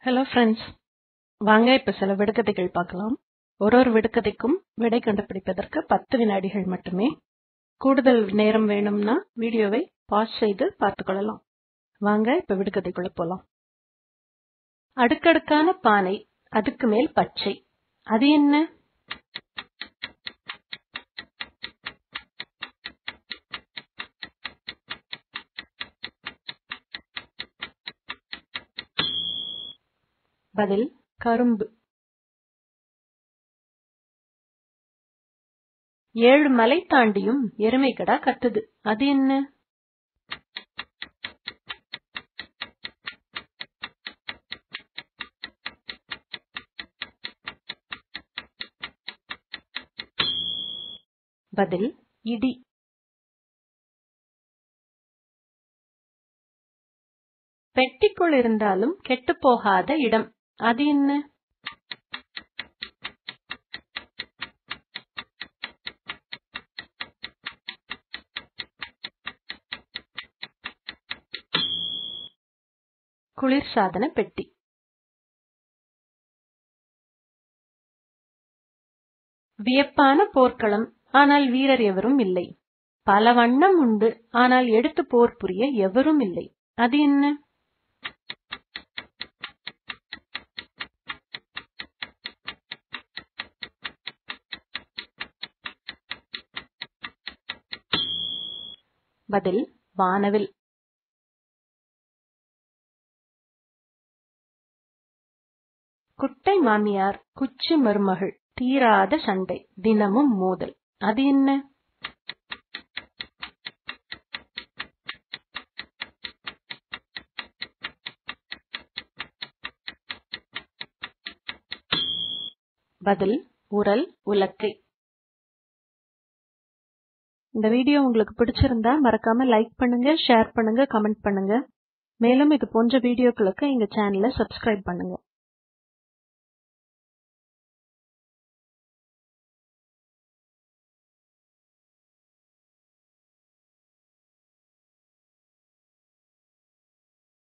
hello friends வாங்க இப்ப சில விடுகதைகள் பார்க்கலாம் ஒரு ஒரு விடுகதைக்கும் விடை கண்டுபிடிப்பதற்கு பத்து வினாடிகள் மட்டுமே கூடுதல் நேரம் வேணும்னா வீடியோவை பாஸ் செய்து பார்த்துக் கொள்ளலாம் வாங்க இப்ப விடுகதைக்குள்ள போலாம் அடுக்கடுக்கான பானை அதுக்கு மேல் பச்சை அது என்ன பதில் கரும்பு ஏழு மலை தாண்டியும் எருமைக்கடா கத்துது அது என்ன பதில் இடி பெட்டிக்குள் இருந்தாலும் கெட்டுப் போகாத இடம் அது என்ன குளிர்சாதன பெட்டி வியப்பான போர்க்களம் ஆனால் வீரர் எவரும் இல்லை பல வண்ணம் உண்டு ஆனால் எடுத்து போர் புரிய எவரும் இல்லை அது என்ன பதில் வானவில் குட்டை மாமியார் குச்சி மருமகள் தீராத சண்டை தினமும் மோதல் அது என்ன பதில் உரல் உலக்கை இந்த வீடியோ உங்களுக்கு பிடிச்சிருந்தா மறக்காம லைக் பண்ணுங்க ஷேர் பண்ணுங்க கமெண்ட் பண்ணுங்க மேலும் இது போன்ற வீடியோக்களுக்கு எங்க சேனலை சப்ஸ்கிரைப் பண்ணுங்க